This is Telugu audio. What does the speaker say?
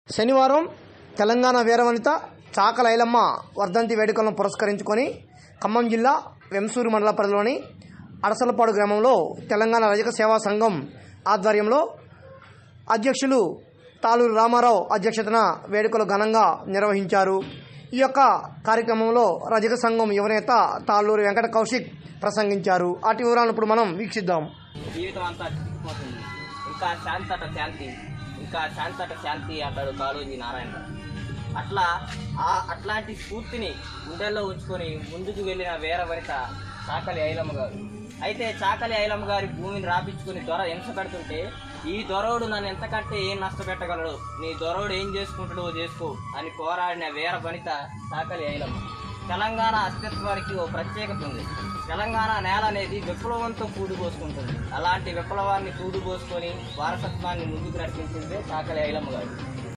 శనివారం తెలంగాణ వీరవనిత చాకల ఐలమ్మ వర్ధంతి వేడుకలను పురస్కరించుకొని ఖమ్మం జిల్లా వెంసూరు మండల పరిధిలోని అడసలపాడు గ్రామంలో తెలంగాణ రజక సేవా సంఘం ఆధ్వర్యంలో అధ్యక్షులు తాళూరు రామారావు అధ్యక్షతన వేడుకలు ఘనంగా నిర్వహించారు ఈ యొక్క కార్యక్రమంలో రజక సంఘం యువనేత తాళ్ళూరు వెంకట కౌశిక్ ప్రసంగించారు అటు వివరాలను ఇప్పుడు మనం వీక్షిద్దాం జీవితం అంతా చిక్కిపోతుంది ఇంకా శాంతి అట శాంతి ఇంకా శాంతి అట శాంతి అంటాడు కాళోజీ నారాయణ గారు. అట్లా ఆ అట్లాంటి స్ఫూర్తిని గుండెల్లో ఉంచుకొని ముందుకు వెళ్ళిన వీర వనిత చాకలి ఐలమ్మ గారు అయితే చాకలి ఐలమ్మ గారి భూమిని రాపించుకుని దొర హింస పెడుతుంటే ఈ దొరవుడు నన్ను ఎంతకంటే ఏం నష్టపెట్టగలడు నీ దొరవుడు ఏం చేసుకుంటాడో చేసుకో అని పోరాడిన వీర వనిత చాకలి ఐలమ్మ తెలంగాణ అస్తిత్వానికి ఓ ప్రత్యేకత ఉంది తెలంగాణ నేల అనేది విప్లవంతో కూడుపోసుకుంటుంది అలాంటి విప్లవాన్ని కూడుపోసుకొని వారసత్వాన్ని ముందుకు నడిపించిందే చాకలి ఐలమ్మ గారు